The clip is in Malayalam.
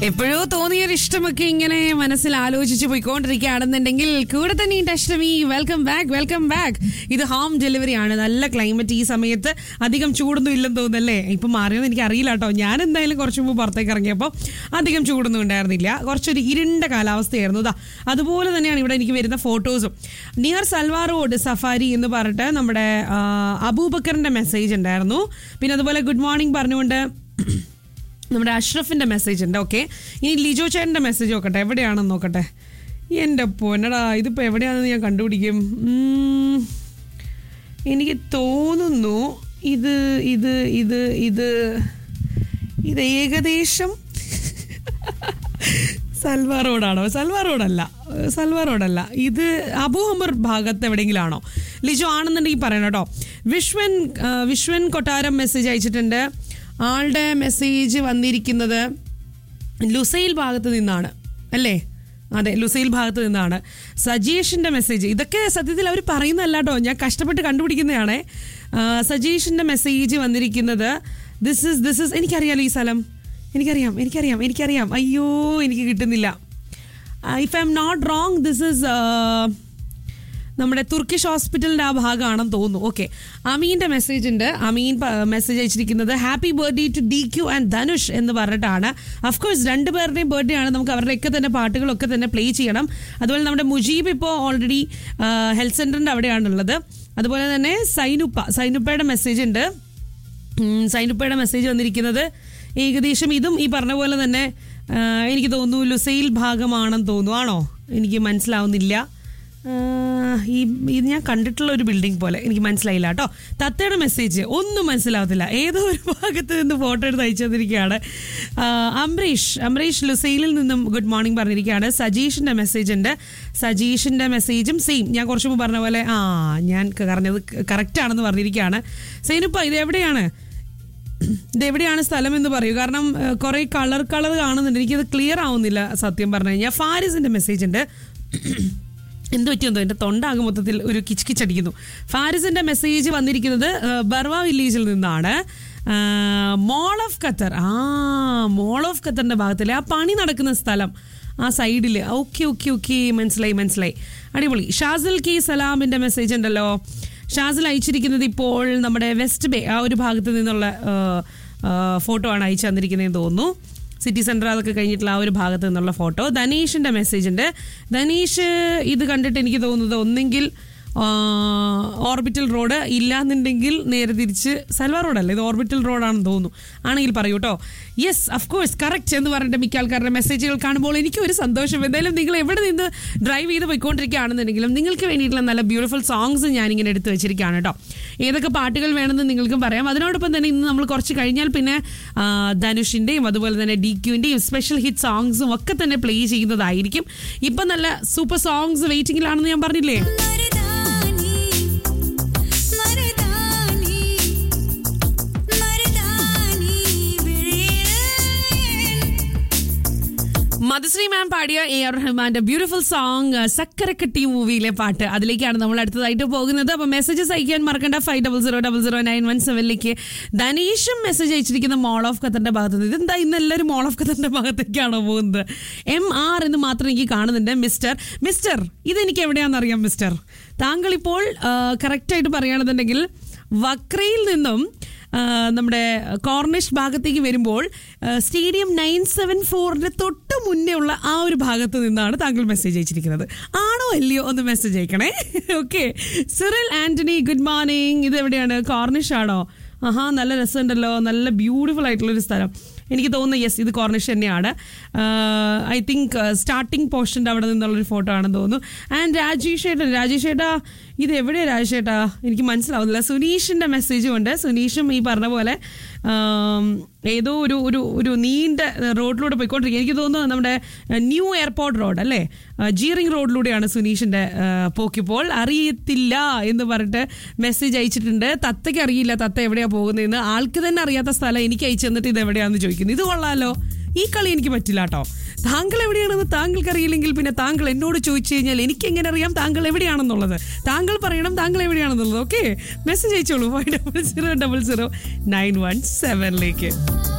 എപ്പോഴോ തോന്നിയൊരു ഇഷ്ടമൊക്കെ ഇങ്ങനെ മനസ്സിൽ ആലോചിച്ച് പോയിക്കൊണ്ടിരിക്കുകയാണെന്നുണ്ടെങ്കിൽ കൂടെ തന്നെ ഉണ്ട് Ashtami welcome back welcome back ഇത് ഹോം ഡെലിവറി ആണ് നല്ല ക്ലൈമറ്റ് ഈ സമയത്ത് അധികം ചൂടൊന്നും ഇല്ലെന്ന് തോന്നുന്നല്ലേ ഇപ്പം മാറിയെന്ന് എനിക്ക് അറിയില്ല കേട്ടോ ഞാൻ എന്തായാലും കുറച്ച് മുമ്പ് പുറത്തേക്ക് ഇറങ്ങിയപ്പോൾ അധികം ചൂടൊന്നും ഉണ്ടായിരുന്നില്ല കുറച്ചൊരു ഇരുണ്ട കാലാവസ്ഥയായിരുന്നു ഇതാ അതുപോലെ തന്നെയാണ് ഇവിടെ എനിക്ക് വരുന്ന ഫോട്ടോസും നിയർ സൽവാർ റോഡ് സഫാരി എന്ന് പറഞ്ഞിട്ട് നമ്മുടെ ആ, അബൂബക്കറിന്റെ മെസ്സേജ് ഉണ്ടായിരുന്നു പിന്നെ അതുപോലെ ഗുഡ് മോർണിംഗ് പറഞ്ഞുകൊണ്ട് നമ്മുടെ അഷ്റഫിന്റെ മെസ്സേജ് ഉണ്ട് ഓക്കെ ഇനി ലിജോ ചേട്ടന്റെ മെസ്സേജ് നോക്കട്ടെ എവിടെയാണെന്ന് നോക്കട്ടെ എൻ്റെ പൊന്നടാ ഇതിപ്പോൾ എവിടെയാണെന്ന് ഞാൻ കണ്ടുപിടിക്കും ഉം, എനിക്ക് തോന്നുന്നു ഇത് ഇത് ഇത് ഇത് ഇത് ഏകദേശം സൽവാർ റോഡാണോ സൽവാർ റോഡല്ല സൽവാർ റോഡല്ല ഇത് അബൂഹമർ ഭാഗത്ത് എവിടെയെങ്കിലും ആണോ ലിജോ ആണെന്നുണ്ടെങ്കിൽ പറയണം കേട്ടോ വിശ്വൻ ആ, വിശ്വൻ കൊട്ടാരം മെസ്സേജ് അയച്ചിട്ടുണ്ട് ആളുടെ മെസ്സേജ് വന്നിരിക്കുന്നത് ലുസൈൽ ഭാഗത്ത് നിന്നാണ് അല്ലേ അതെ ലുസൈൽ ഭാഗത്ത് നിന്നാണ് സജീഷിന്റെ മെസ്സേജ് ഇതൊക്കെ സത്യത്തിൽ അവർ പറയുന്നതല്ല കേട്ടോ ഞാൻ കഷ്ടപ്പെട്ട് കണ്ടുപിടിക്കുന്നതാണ് സജീഷിന്റെ മെസ്സേജ് വന്നിരിക്കുന്നത് ദിസ് ഇസ് ദിസ് ഇസ് എനിക്കറിയാലോ ഈ സ്ഥലം എനിക്കറിയാം എനിക്കറിയാം എനിക്കറിയാം അയ്യോ എനിക്ക് കിട്ടുന്നില്ല if I am not wrong this is നമ്മുടെ തുർക്കിഷ് ഹോസ്പിറ്റലിന്റെ ആ ഭാഗമാണെന്ന് തോന്നുന്നു ഓക്കെ അമീന്റെ മെസ്സേജ് ഉണ്ട് അമീൻ മെസ്സേജ് അയച്ചിരിക്കുന്നത് happy birthday to D Q and Dhanush എന്ന് പറഞ്ഞിട്ടാണ് അഫ്കോഴ്സ് രണ്ടുപേരുടെയും ബർത്ത്ഡേ ആണ് നമുക്ക് അവരുടെയൊക്കെ തന്നെ പാട്ടുകളൊക്കെ തന്നെ പ്ലേ ചെയ്യണം അതുപോലെ നമ്മുടെ മുജീബ് ഇപ്പോൾ ഓൾറെഡി ഹെൽത്ത് സെന്ററിന്റെ അവിടെയാണുള്ളത് അതുപോലെ തന്നെ സൈനുപ്പ സൈനുപ്പയുടെ മെസ്സേജ് ഉണ്ട് ഉം, സൈനുപ്പയുടെ മെസ്സേജ് വന്നിരിക്കുന്നത് ഏകദേശം ഇതും ഈ പറഞ്ഞ പോലെ തന്നെ ആ, എനിക്ക് തോന്നുന്നു ലുസൈൽ ഭാഗമാണെന്ന് തോന്നുന്നു ആണോ എനിക്ക് മനസ്സിലാവുന്നില്ല ആ, ഈ ഇത് ഞാൻ കണ്ടിട്ടുള്ള ഒരു ബിൽഡിംഗ് പോലെ എനിക്ക് മനസ്സിലായില്ല കേട്ടോ തത്തയുടെ മെസ്സേജ് ഒന്നും മനസ്സിലാവത്തില്ല ഏതോ ഒരു ഭാഗത്ത് നിന്ന് ഫോട്ടോ എടുത്ത് അയച്ചു തന്നിരിക്കുകയാണ് ആ, അംബരീഷ് അംബരീഷ് ലുസൈലിൽ നിന്നും ഗുഡ് മോർണിംഗ് പറഞ്ഞിരിക്കുകയാണ് സജീഷിന്റെ മെസ്സേജ് ഉണ്ട് സജീഷിന്റെ മെസ്സേജും സെയിം ഞാൻ കുറച്ച് മുമ്പ് പറഞ്ഞ പോലെ ആ ഞാൻ പറഞ്ഞത് കറക്റ്റ് ആണെന്ന് പറഞ്ഞിരിക്കുകയാണ് സൈനുപ്പ ഇത് എവിടെയാണ് ഇത് എവിടെയാണ് സ്ഥലം എന്ന് പറയൂ കാരണം ഏഹ്, കുറെ കളർ കളർ കാണുന്നുണ്ട് എനിക്കത് ക്ലിയർ ആവുന്നില്ല സത്യം പറഞ്ഞു കഴിഞ്ഞാൽ ഫാരിസിന്റെ മെസ്സേജ് ഉണ്ട് എന്ത് പറ്റിയെന്തോ എൻ്റെ തൊണ്ടാകെ മൊത്തത്തിൽ ഒരു കിച്ച് കിച്ചടിക്കുന്നു ഫാരിസിന്റെ മെസ്സേജ് വന്നിരിക്കുന്നത് ഏഹ്, ബർവ വില്ലേജിൽ നിന്നാണ് മോൾ ഓഫ് ഖത്തർ ആ മോൾ ഓഫ് ഖത്തറിന്റെ ഭാഗത്തിലെ ആ പണി നടക്കുന്ന സ്ഥലം ആ സൈഡിൽ ഓക്കെ ഓക്കെ ഓക്കെ മനസ്സിലായി മനസ്സിലായി അടിപൊളി ഷാസിൽ കി സലാമിന്റെ മെസ്സേജ് ഉണ്ടല്ലോ ഷാസിൽ അയച്ചിരിക്കുന്നത് ഇപ്പോൾ നമ്മുടെ വെസ്റ്റ് ബേ ആ ഒരു ഭാഗത്ത് നിന്നുള്ള ഫോട്ടോ ആണ് അയച്ചു തന്നിരിക്കുന്നതെന്ന് തോന്നുന്നു സിറ്റി സെന്റർ അതൊക്കെ കഴിഞ്ഞിട്ടുള്ള ആ ഒരു ഭാഗത്ത് നിന്നുള്ള ഫോട്ടോ ധനീഷിന്റെ മെസ്സേജ് ഉണ്ട് ധനീഷ് ഇത് കണ്ടിട്ട് എനിക്ക് തോന്നുന്നത് ഒന്നെങ്കിൽ ഓർബിറ്റൽ റോഡ് ഇല്ലാന്നുണ്ടെങ്കിൽ നേരെ തിരിച്ച് സൽവാർ റോഡല്ല ഇത് ഓർബിറ്റൽ റോഡാണെന്ന് തോന്നുന്നു ആണെങ്കിൽ പറയൂ കേട്ടോ യെസ് അഫ്കോഴ്സ് കറക്റ്റ് എന്ന് പറഞ്ഞിട്ട് മിക്ക ആൾക്കാരുടെ മെസ്സേജുകൾ കാണുമ്പോൾ എനിക്ക് ഒരു സന്തോഷം എന്തായാലും നിങ്ങൾ എവിടെ നിന്ന് ഡ്രൈവ് ചെയ്ത് പോയിക്കൊണ്ടിരിക്കുകയാണെന്നുണ്ടെങ്കിലും നിങ്ങൾക്ക് വേണ്ടിയിട്ടുള്ള നല്ല ബ്യൂട്ടിഫുൾ സോങ്സ് ഞാനിങ്ങനെ എടുത്തു വെച്ചിരിക്കുകയാണ് കേട്ടോ ഏതൊക്കെ പാട്ടുകൾ വേണമെന്ന് നിങ്ങൾക്കും പറയാം അതിനോടൊപ്പം തന്നെ ഇന്ന് നമ്മൾ കുറച്ച് കഴിഞ്ഞാൽ പിന്നെ ആ, ധനുഷിന്റെയും അതുപോലെ തന്നെ ഡി ക്യുവിന്റെയും സ്പെഷ്യൽ ഹിറ്റ് സോങ്സും ഒക്കെ തന്നെ പ്ലേ ചെയ്യുന്നതായിരിക്കും ഇപ്പം നല്ല സൂപ്പർ സോങ്സ് വെയിറ്റിംഗിലാണെന്ന് ഞാൻ പറഞ്ഞില്ലേ മരുദാനി മരുദാനി മരുദാനി വിഴിയേ മധുശ്രീ മാം പാടിയ എ ആർ റഹ്മാന്റെ ബ്യൂട്ടിഫുൾ സോങ് സക്കരക്കട്ടി മൂവിയിലെ പാട്ട് അതിലേക്കാണ് നമ്മൾ അടുത്തതായിട്ട് പോകുന്നത് അപ്പൊ മെസ്സേജസ് അയക്കാൻ മറക്കണ്ട five double zero double zero nine one സെവനിലേക്ക് ധനീഷും മെസ്സേജ് അയച്ചിരിക്കുന്ന മോൾ ഓഫ് ഖത്തറിന്റെ ഭാഗത്ത് നിന്ന് ഇതെന്താ ഇന്ന് എല്ലാവരും മോൾ ഓഫ് ഖത്തറിന്റെ ഭാഗത്തേക്കാണോ പോകുന്നത് എം ആർ എന്ന് മാത്രം എനിക്ക് കാണുന്നുണ്ട് മിസ്റ്റർ മിസ്റ്റർ ഇതെനിക്ക് എവിടെയാണെന്ന് അറിയാം മിസ്റ്റർ താങ്കൾ ഇപ്പോൾ കറക്റ്റായിട്ട് പറയുകയാണെന്നുണ്ടെങ്കിൽ വക്രയിൽ നിന്നും ആ, നമ്മുടെ കോർണിഷ് ഭാഗത്തേക്ക് വരുമ്പോൾ ആ, സ്റ്റേഡിയം നയൻ സെവൻ ഫോറിന്റെ തൊട്ട് മുന്നേ ഉള്ള ആ ഒരു ഭാഗത്ത് നിന്നാണ് താങ്കൾ മെസ്സേജ് അയച്ചിരിക്കുന്നത് ആണോ അല്ലയോ ഒന്ന് മെസ്സേജ് അയക്കണേ okay Cyril Antony good morning ഇത് എവിടെയാണ് കോർണിഷ് ആണോ ആഹാ നല്ല രസമുണ്ടല്ലോ നല്ല ബ്യൂട്ടിഫുൾ ആയിട്ടുള്ളൊരു സ്ഥലം എനിക്ക് തോന്നുന്നു യെസ് ഇത് കോർണിഷ് തന്നെയാണ് ഐ തിങ്ക് സ്റ്റാർട്ടിംഗ് പോർഷൻ്റെ അവിടെ നിന്നുള്ളൊരു ഫോട്ടോ ആണെന്ന് തോന്നുന്നു ആൻഡ് രാജേഷ് ഏട്ടൻ രാജേഷ് ഏട്ടാ ഇത് എവിടെയാണ് രാജേഷ് ഏട്ടാ എനിക്ക് മനസ്സിലാവുന്നില്ല സുനീഷിൻ്റെ മെസ്സേജും ഉണ്ട് സുനീഷും ഈ പറഞ്ഞ പോലെ ആം, ഏതോ ഒരു ഒരു ഒരു നീണ്ട റോഡിലൂടെ പോയിക്കൊണ്ടിരിക്കുക എനിക്ക് തോന്നുന്നു നമ്മുടെ ന്യൂ എയർപോർട്ട് റോഡ് അല്ലേ ജീറിംഗ് റോഡിലൂടെയാണ് സുനീഷിൻ്റെ പോക്കിപ്പോൾ അറിയത്തില്ല എന്ന് പറഞ്ഞിട്ട് മെസ്സേജ് അയച്ചിട്ടുണ്ട് തത്തയ്ക്ക് അറിയില്ല തത്ത എവിടെയാണ് പോകുന്നതെന്ന് ആൾക്ക് തന്നെ അറിയാത്ത സ്ഥലം എനിക്ക് അയച്ചു തന്നിട്ട് ഇത് എവിടെയാണെന്ന് ചോദിക്കുന്നു ഇത് കൊള്ളാലോ ഈ കളി എനിക്ക് പറ്റില്ല കേട്ടോ താങ്കൾ എവിടെയാണെന്ന് താങ്കൾക്ക് അറിയില്ലെങ്കിൽ പിന്നെ താങ്കൾ എന്നോട് ചോദിച്ചു കഴിഞ്ഞാൽ എനിക്ക് എങ്ങനെ അറിയാം താങ്കൾ എവിടെയാണെന്നുള്ളത് താങ്കൾ പറയണം താങ്കൾ എവിടെയാണെന്നുള്ളത് ഓക്കെ മെസ്സേജ് അയച്ചോളൂ five double zero double zero nine one സെവനിലേക്ക്